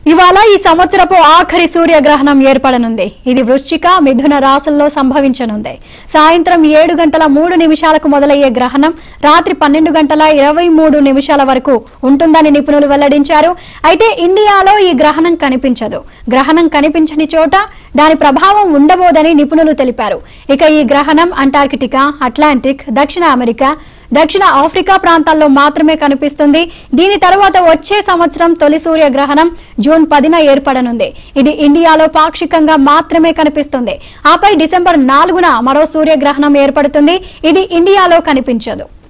ఇవాళ ఈ సంవత్సరపు ఆఖరి సూర్యగ్రహణం ఏర్పడనుంది ఇది వృశ్చిక మిథున రాశుల్లో సంభవించనుంది సాయంత్రం ఏడు గంటల మూడు నిమిషాలకు మొదలయ్యే గ్రహణం రాత్రి పన్నెండు గంటల ఇరవై మూడు నిమిషాల వరకు ఉంటుందని నిపుణులు వెల్లడించారు అయితే ఇండియాలో ఈ గ్రహణం కనిపించదు గ్రహణం కనిపించని చోట దాని ప్రభావం ఉండబోదని నిపుణులు తెలిపారు ఇక ఈ గ్రహణం అంటార్కిటికా అట్లాంటిక్ దక్షిణ అమెరికా దక్షిణ ఆఫ్రికా ప్రాంతాల్లో మాత్రమే కనిపిస్తుంది దీని తర్వాత వచ్చే సంవత్సరం తొలి సూర్యగ్రహణం జూన్ పదిన ఏర్పడనుంది ఇది ఇండియాలో పాక్షికంగా మాత్రమే కనిపిస్తుంది ఆపై డిసెంబర్ నాలుగున మరో సూర్యగ్రహణం ఏర్పడుతుంది ఇది ఇండియాలో కనిపించదు